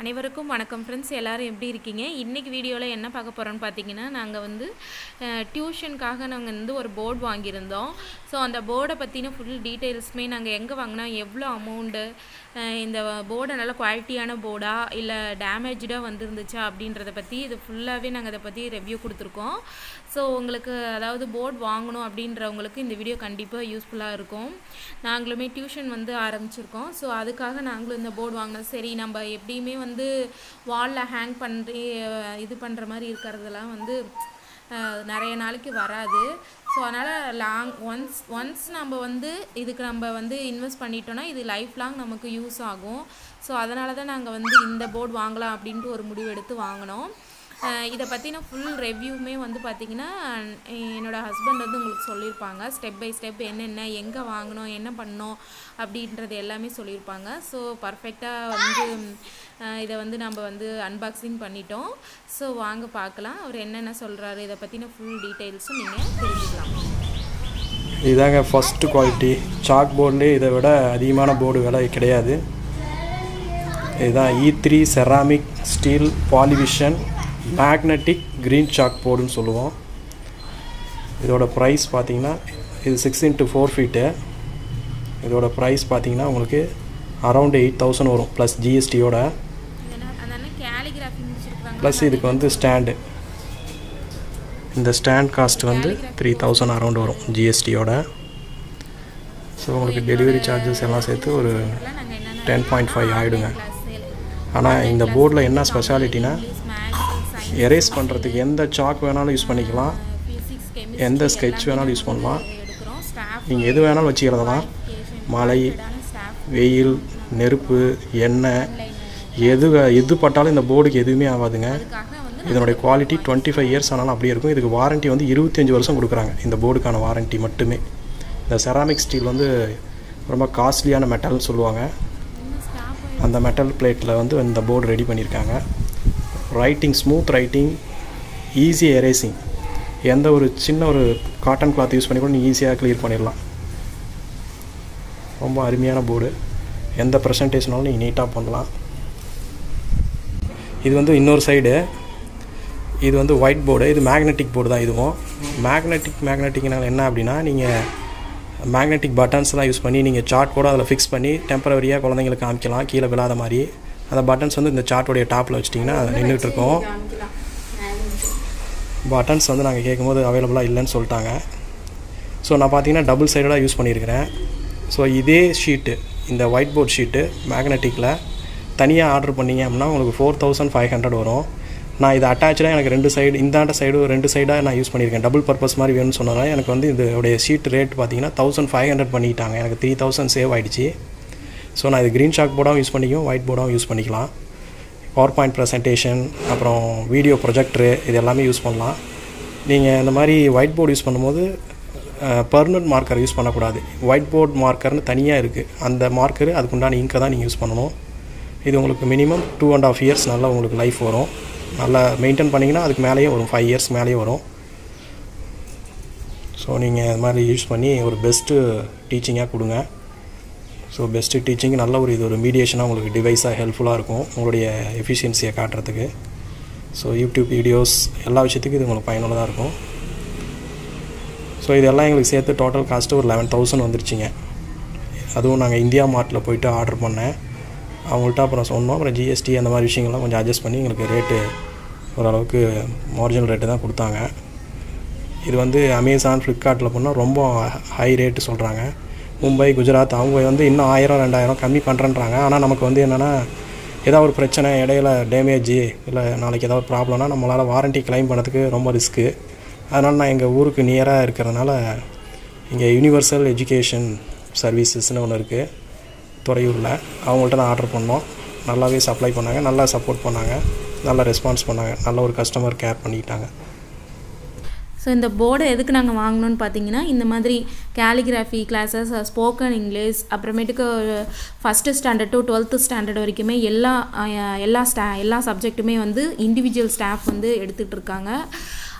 அனைவருக்கும் வணக்கம் ஃப்ரெண்ட்ஸ் எல்லாரும் எப்படி இருக்கீங்க இன்றைக்கி வீடியோவில் என்ன பார்க்க போகிறோன்னு பார்த்தீங்கன்னா நாங்கள் வந்து டியூஷனுக்காக நாங்கள் வந்து ஒரு போர்டு வாங்கியிருந்தோம் ஸோ அந்த போர்டை பற்றின ஃபுல் டீட்டெயில்ஸுமே நாங்கள் எங்கே வாங்கினோம் எவ்வளோ அமௌண்ட்டு இந்த போர்டை நல்ல குவாலிட்டியான போர்டா இல்லை டேமேஜாக வந்துருந்துச்சா அப்படின்றத பற்றி இது ஃபுல்லாகவே நாங்கள் அதை பற்றி ரிவ்யூ கொடுத்துருக்கோம் ஸோ உங்களுக்கு அதாவது போர்டு வாங்கணும் அப்படின்றவங்களுக்கு இந்த வீடியோ கண்டிப்பாக யூஸ்ஃபுல்லாக இருக்கும் நாங்களுமே டியூஷன் வந்து ஆரம்பிச்சிருக்கோம் ஸோ அதுக்காக நாங்களும் இந்த போர்டு வாங்கினோம் சரி நம்ம எப்படியுமே வந்து வாலில் ஹேங் பண்ணி இது பண்ணுற மாதிரி இருக்கிறதெல்லாம் வந்து அஹ், நிறைய நாளைக்கு வராது ஸோ அதனால் லாங் ஒன்ஸ் ஒன்ஸ் நம்ம வந்து இதுக்கு நம்ம வந்து இன்வெஸ்ட் பண்ணிட்டோன்னா இது லைஃப் லாங் நமக்கு யூஸ் ஆகும் ஸோ அதனால தான் நாங்கள் வந்து இந்த போர்டு வாங்கலாம் அப்படின்ட்டு ஒரு முடிவு எடுத்து வாங்கினோம் அஹ் இதை பற்றின ஃபுல் ரிவ்யூமே வந்து பார்த்திங்கன்னா என்னோட ஹஸ்பண்ட் வந்து உங்களுக்கு சொல்லியிருப்பாங்க ஸ்டெப் பை ஸ்டெப் என்னென்ன எங்கே வாங்கணும் என்ன பண்ணோம் அப்படின்றது எல்லாமே சொல்லியிருப்பாங்க ஸோ பர்ஃபெக்டாக வந்து அஹ் இதை வந்து நம்ம வந்து அன்பாக்சிங் பண்ணிட்டோம் ஸோ வாங்க பார்க்கலாம் அவர் என்னென்ன சொல்கிறாரு இதை பற்றின ஃபுல் டீட்டெயில்ஸும் நீங்கள் தெரிஞ்சுக்கலாம் இதாங்க ஃபஸ்ட்டு குவாலிட்டி சாக் போர்ட்லேயே இதை விட அதிகமான போர்டு விலை கிடையாது இதுதான் E three ceramic steel polyvision magnetic green chalk போர்டுன்னு சொல்லுவோம் இதோட ப்ரைஸ் பார்த்தீங்கன்னா இது சிக்ஸ் இன்ட்டு ஃபோர் ஃபீட்டு இதோட ப்ரைஸ் பார்த்தீங்கன்னா உங்களுக்கு அரௌண்ட் எயிட் தௌசண்ட் வரும் ப்ளஸ் ஜிஎஸ்டியோட அதனால கேலிகிராஃபி முடிச்சிருக்காங்க ப்ளஸ் இதுக்கு வந்து ஸ்டாண்டு இந்த ஸ்டாண்ட் காஸ்ட் வந்து த்ரீ தௌசண்ட் அரௌண்ட் வரும் ஜிஎஸ்டியோட ஸோ உங்களுக்கு டெலிவரி சார்ஜஸ் எல்லாம் சேர்த்து ஒரு நாங்கள் என்னென்ன டென் பாயிண்ட் ஃபைவ் ஆகிடுங்க கிளாஸ் ஆனால் இந்த போர்டில் என்ன ஸ்பெஷாலிட்டினா மேக்ஸ் சயின்ஸ் எரேஸ் பண்ணுறதுக்கு எந்த சாக் வேணாலும் யூஸ் பண்ணிக்கலாம் ஃபிசிக்ஸ் கெமிஸ்ட்ரி எந்த ஸ்கெட்ச் வேணாலும் யூஸ் பண்ணலாம் எடுக்கிறோம் ஸ்டாஃப் நீங்கள் எது வேணாலும் வச்சுக்கிறதெல்லாம் மழை ஸ்டாஃப் வெயில் நெருப்பு எண்ணெய் எது எது பட்டாலும் இந்த போர்டுக்கு எதுவுமே ஆகாதுங்க அதுக்காக வந்து இதனுடைய குவாலிட்டி டுவெண்ட்டி ஃபைவ் இயர்ஸ் ஆனாலும் அப்படியே இருக்கும் இதுக்கு வாரண்ட்டி வந்து இருபத்தஞ்சி வருஷம் கொடுக்குறாங்க இந்த போர்டுக்கான வாரண்ட்டி மட்டுமே இந்த செராமிக் ஸ்டீல் வந்து ரொம்ப காஸ்ட்லியான மெட்டல்னு சொல்லுவாங்க ஸ்டாஃப் அந்த மெட்டல் பிளேட்டில் வந்து இந்த போர்டு ரெடி பண்ணியிருக்காங்க writing smooth writing easy erasing எந்த ஒரு சின்ன ஒரு காட்டன் கிளாத் யூஸ் பண்ணி கூட நீங்கள் ஈஸியாக க்ளியர் பண்ணிடலாம் ரொம்ப அருமையான போர்டு எந்த ப்ரெசன்டேஷனாலும் நீங்கள் நீட்டாக பண்ணலாம் இது வந்து இன்னொரு சைடு இது வந்து ஒயிட் போர்டு இது மேக்னெட்டிக் போர்டு தான் இதுவும் மேக்னெட்டிக் மேக்னெட்டிக்னால என்ன அப்படின்னா நீங்கள் மேக்னெட்டிக் பட்டன்ஸ்லாம் யூஸ் பண்ணி நீங்கள் சார்ட் கூட அதில் ஃபிக்ஸ் பண்ணி டெம்பரவரியாக குழந்தைங்களுக்கு காமிக்கலாம் கீழே விழாத மாதிரி அந்த பட்டன்ஸ் வந்து இந்த சார்ட்டோடைய டாப்பில் வச்சிட்டிங்கன்னா அது நின்றுட்டு இருக்கும் பட்டன்ஸ் வந்து நாங்கள் கேட்கும்போது அவைலபிளாக இல்லைன்னு சொல்லிட்டாங்க ஸோ நான் பார்த்தீங்கன்னா டபுள் சைடடாக யூஸ் பண்ணியிருக்கிறேன் ஸோ இதே ஷீட்டு இந்த ஒயிட் போர்ட் ஷீட்டு மேக்னெட்டிக்கில் தனியாக ஆர்டர் பண்ணீங்க அப்படின்னா உங்களுக்கு ஃபோர் தௌசண்ட் ஃபைவ் ஹண்ட்ரட் வரும் நான் இது அட்டாச்சாக எனக்கு ரெண்டு சைடு இந்தாண்ட சைடு ரெண்டு சைடாக நான் யூஸ் பண்ணியிருக்கேன் டபுள் பர்பஸ் மாதிரி வேணும்னு சொன்னதால எனக்கு வந்து இதோடைய ஷீட் ரேட் பார்த்தீங்கன்னா தௌசண்ட் ஃபைவ் ஹண்ட்ரட் பண்ணிட்டாங்க எனக்கு த்ரீ தௌசண்ட் சேவ் ஆகிடுச்சு ஸோ நான் இது க்ரீன் ஷாக் போர்டாகவும் யூஸ் பண்ணிக்கும் ஒயிட் போர்டாகவும் யூஸ் பண்ணிக்கலாம் பவர் பாயிண்ட் ப்ரெசன்டேஷன் அப்புறம் வீடியோ ப்ரொஜெக்டரு இது எல்லாமே யூஸ் பண்ணலாம் நீங்கள் இந்த மாதிரி ஒயிட் போர்டு யூஸ் பண்ணும்போது பர்மனன்ட் மார்க்கர் யூஸ் பண்ணக்கூடாது ஒயிட் போர்ட் மார்க்கர்னு தனியாக இருக்குது அந்த மார்க்கர் அதுக்குண்டான இங்கை தான் நீங்கள் யூஸ் பண்ணணும் இது உங்களுக்கு minimum two and half years நல்லா உங்களுக்கு லைஃப் வரும் நல்லா மெயின்டைன் பண்ணிங்கன்னா அதுக்கு மேலேயே வரும் ஃபைவ் இயர்ஸ் மேலேயே வரும் ஸோ நீங்கள் இது மாதிரி யூஸ் பண்ணி ஒரு பெஸ்ட்டு டீச்சிங்காக கொடுங்க ஸோ பெஸ்ட்டு டீச்சிங் நல்ல ஒரு இது ஒரு மீடியேஷனாக உங்களுக்கு டிவைஸாக ஹெல்ப்ஃபுல்லாக இருக்கும் உங்களுடைய எஃபிஷியன்சியை காட்டுறதுக்கு ஸோ யூடியூப் வீடியோஸ் எல்லா விஷயத்துக்கும் இது உங்களுக்கு பயனுள்ளதாக இருக்கும் ஸோ இதெல்லாம் எங்களுக்கு சேர்த்து டோட்டல் காஸ்ட்டு ஒரு லெவன் தௌசண்ட் வந்துருச்சுங்க அதுவும் நாங்கள் இந்தியா மார்ட்டில் போயிட்டு ஆர்டர் பண்ணேன் அவங்கள்ட்ட அப்புறம் சொன்னோம் அப்புறம் ஜிஎஸ்டி அந்த மாதிரி விஷயங்கள்லாம் கொஞ்சம் அட்ஜஸ்ட் பண்ணி எங்களுக்கு ரேட்டு ஓரளவுக்கு மார்ஜினல் ரேட்டு தான் கொடுத்தாங்க இது வந்து அமேசான் ஃப்ளிப்கார்ட்டில் போனால் ரொம்ப ஹை ரேட்டு சொல்கிறாங்க மும்பை குஜராத் அவங்க வந்து இன்னும் ஆயிரம் ரெண்டாயிரம் கம்மி பண்ணுறேன்றாங்க ஆனால் நமக்கு வந்து என்னென்னா ஏதாவது ஒரு பிரச்சனை இடையில டேமேஜ் இல்லை நாளைக்கு ஏதாவது ப்ராப்ளம்னா நம்மளால் வாரண்ட்டி கிளைம் பண்ணதுக்கு ரொம்ப ரிஸ்க்கு அதனால் நான் எங்கள் ஊருக்கு நியராக இருக்கிறதுனால இங்கே யூனிவர்சல் எஜுகேஷன் சர்வீசஸ்னு ஒன்று இருக்குது துறையூரில் அவங்கள்ட்ட நான் ஆர்டர் பண்ணோம் நல்லாவே சப்ளை பண்ணாங்க நல்லா சப்போர்ட் பண்ணாங்க நல்லா ரெஸ்பான்ஸ் பண்ணாங்க நல்ல ஒரு கஸ்டமர் கேர் பண்ணிக்கிட்டாங்க ஸோ இந்த போர்டை எதுக்கு நாங்கள் வாங்கினோன்னு பார்த்தீங்கன்னா இந்த மாதிரி கேலிகிராஃபி கிளாஸஸ் ஸ்போக்கன் இங்கிலீஷ் அப்புறமேட்டுக்கு first standard to twelfth standard வரைக்குமே எல்லா அஹ், எல்லா ஸ்டா எல்லா சப்ஜெக்ட்டுமே வந்து இண்டிவிஜுவல் ஸ்டாஃப் வந்து எடுத்துகிட்டு இருக்காங்க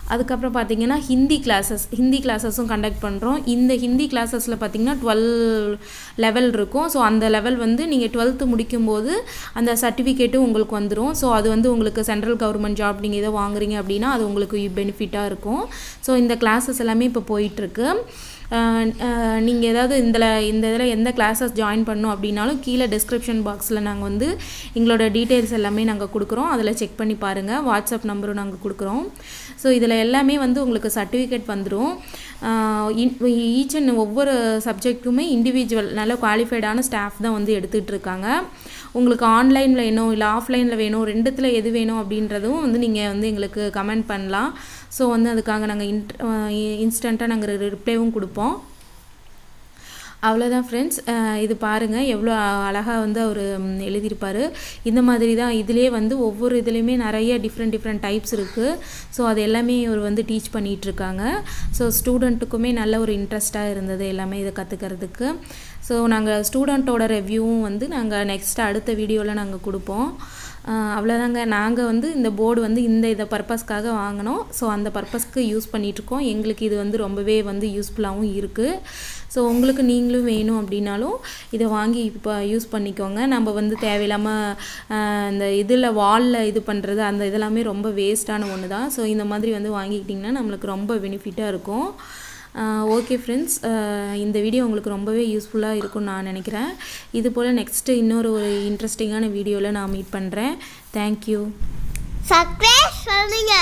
அதுக்கப்புறம் பார்த்தீங்கன்னா ஹிந்தி கிளாஸஸ் ஹிந்தி கிளாஸஸும் கண்டக்ட் பண்ணுறோம் இந்த ஹிந்தி கிளாஸஸில் பார்த்தீங்கன்னா டுவெல் லெவல் இருக்கும் ஸோ அந்த லெவல் வந்து நீங்கள் டுவெல்த்து முடிக்கும்போது அந்த சர்டிஃபிகேட்டும் உங்களுக்கு வந்துடும் ஸோ அது வந்து உங்களுக்கு சென்ட்ரல் கவர்மெண்ட் ஜாப் நீங்கள் ஏதோ வாங்குறீங்க அப்படின்னா அது உங்களுக்கு பெனிஃபிட்டாக இருக்கும் ஸோ இந்த கிளாஸஸ் எல்லாமே இப்போ போயிட்டுருக்கு நீங்கள் ஏதாவது இதில் இந்த இதில் எந்த கிளாஸஸ் ஜாயின் பண்ணணும் அப்படின்னாலும் கீழே டிஸ்கிரிப்ஷன் பாக்ஸில் நாங்கள் வந்து எங்களோட டீட்டெயில்ஸ் எல்லாமே நாங்கள் கொடுக்குறோம் அதில் செக் பண்ணி பாருங்கள் வாட்ஸ்அப் நம்பரும் நாங்கள் கொடுக்குறோம் ஸோ இதில் எல்லாமே வந்து உங்களுக்கு சர்டிஃபிகேட் வந்துடும் ஈச் அண்ட் ஒவ்வொரு சப்ஜெக்ட்டுமே இண்டிவிஜுவல் நல்ல குவாலிஃபைடான ஸ்டாஃப் தான் வந்து எடுத்துகிட்டு இருக்காங்க உங்களுக்கு ஆன்லைனில் வேணும் இல்லை ஆஃப்லைனில் வேணும் ரெண்டுத்தில் எது வேணும் அப்படின்றதும் வந்து நீங்கள் வந்து எங்களுக்கு கமெண்ட் பண்ணலாம் ஸோ வந்து அதுக்காக நாங்கள் இன்ட் இன்ஸ்டண்ட்டாக நாங்கள் ரிப்ளைவும் கொடுப்போம் அவ்வளோதான் ஃப்ரெண்ட்ஸ் இது பாருங்கள் எவ்வளோ அழகாக வந்து அவர் எழுதியிருப்பார் இந்த மாதிரி தான் இதிலே வந்து ஒவ்வொரு இதுலேயுமே நிறைய டிஃப்ரெண்ட் டிஃப்ரெண்ட் டைப்ஸ் இருக்குது ஸோ அது எல்லாமே அவர் வந்து டீச் பண்ணிகிட்ருக்காங்க ஸோ ஸ்டூடெண்ட்டுக்குமே நல்ல ஒரு இன்ட்ரெஸ்ட்டாக இருந்தது எல்லாமே இதை கற்றுக்கிறதுக்கு ஸோ நாங்கள் ஸ்டூடெண்ட்டோட ரிவ்யூவும் வந்து நாங்கள் நெக்ஸ்ட் அடுத்த வீடியோவில் நாங்கள் கொடுப்போம் அவ்வளோதாங்க நாங்கள் வந்து இந்த போர்டு வந்து இந்த இதை பர்பஸ்க்காக வாங்கினோம் ஸோ அந்த பர்பஸ்க்கு யூஸ் பண்ணிகிட்ருக்கோம் எங்களுக்கு இது வந்து ரொம்பவே வந்து யூஸ்ஃபுல்லாகவும் இருக்குது ஸோ உங்களுக்கு நீங்களும் வேணும் அப்படின்னாலும் இதை வாங்கி இப்போ யூஸ் பண்ணிக்கோங்க நம்ம வந்து தேவையில்லாமல் இந்த இதில் வாலில் இது பண்ணுறது அந்த இதெல்லாமே ரொம்ப வேஸ்ட்டான ஒன்று தான் ஸோ இந்த மாதிரி வந்து வாங்கிக்கிட்டிங்கன்னா நம்மளுக்கு ரொம்ப பெனிஃபிட்டாக இருக்கும் ஓகே ஃப்ரெண்ட்ஸ் இந்த வீடியோ உங்களுக்கு ரொம்பவே யூஸ்ஃபுல்லாக இருக்கும்னு நான் நினைக்கிறேன் இது போல் நெக்ஸ்ட்டு இன்னொரு ஒரு இன்ட்ரெஸ்டிங்கான வீடியோவில் நான் மீட் பண்ணுறேன் தேங்க்யூ சக்ரேஷ் பண்ணுங்க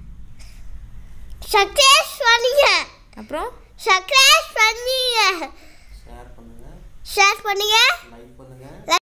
சக்ரேஷ் பண்ணுங்க அப்புறம் சக்ரேஷ் பண்ணுங்க ஷேர் பண்ணுங்கள் ஷேர் பண்ணுங்க லைக் பண்ணுங்கள்